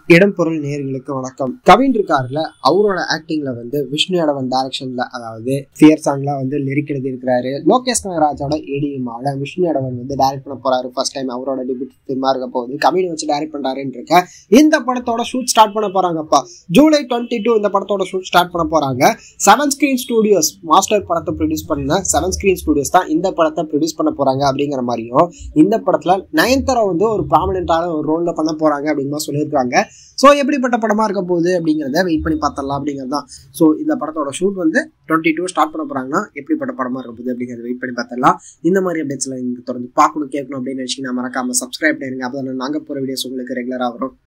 இடம் பொருள் நேர்களுக்கு வணக்கம் கவின் இருக்காருல அவரோட ஆக்டிங்ல வந்து விஷ்ணு எடவன் டைரக்ஷன்ல அதாவது ஃபியர் சாங்ல வந்து லிரிக் எழுதி இருக்கிறாரு லோகேஷ் கனகராஜோட ஏடிஎம்மால விஷ்ணு எடவன் வந்து டைரக்ட் பண்ண போறாரு ஃபர்ஸ்ட் டைம் அவரோட டெபியூட் ஃபிலிமா இருக்க போகுது கவின் வச்சு டைரக்ட் பண்றாருன்னு இருக்க இந்த படத்தோட ஷூட் ஸ்டார்ட் பண்ண போறாங்கப்பா ஜூலை டுவெண்ட்டி டூ இந்த படத்தோட ஷூட் ஸ்டார்ட் பண்ண போறாங்க செவன் ஸ்கிரீன் ஸ்டுடியோஸ் மாஸ்டர் படத்தை ப்ரொடியூஸ் பண்ண செவன் ஸ்கிரீன் ஸ்டுடியோஸ் தான் இந்த படத்தை ப்ரொடியூஸ் பண்ண போறாங்க அப்படிங்கிற மாதிரியும் இந்த படத்துல நயன்தாரா வந்து ஒரு ப்ராமினென்டான ஒரு ரோல்ல பண்ண போறாங்க அப்படிங்கிற மாதிரி சொல்லியிருக்காங்க ஸோ எப்படிப்பட்ட படமா இருக்க போகுது அப்படிங்கிறத வெயிட் பண்ணி பார்த்தரலாம் அப்படிங்கிறது தான் ஸோ இந்த படத்தோட ஷூட் வந்து டுவெண்ட்டி டூ ஸ்டார்ட் பண்ண போறாங்கன்னா எப்படிப்பட்ட படமா இருக்க போகுது அப்படிங்கிறத வெயிட் பண்ணி பார்த்தரலாம் இந்த மாதிரி அப்டேட்ஸ்லாம் நீங்கள் தொடர்ந்து பார்க்கணும் கேட்கணும் அப்படின்னு நினச்சிங்கன்னா மறக்காம சப்ஸ்கிரைப் பண்ணிருங்க அப்போ நாங்கள் போகிற வீடியோஸ் உங்களுக்கு ரெகுலராக வரும்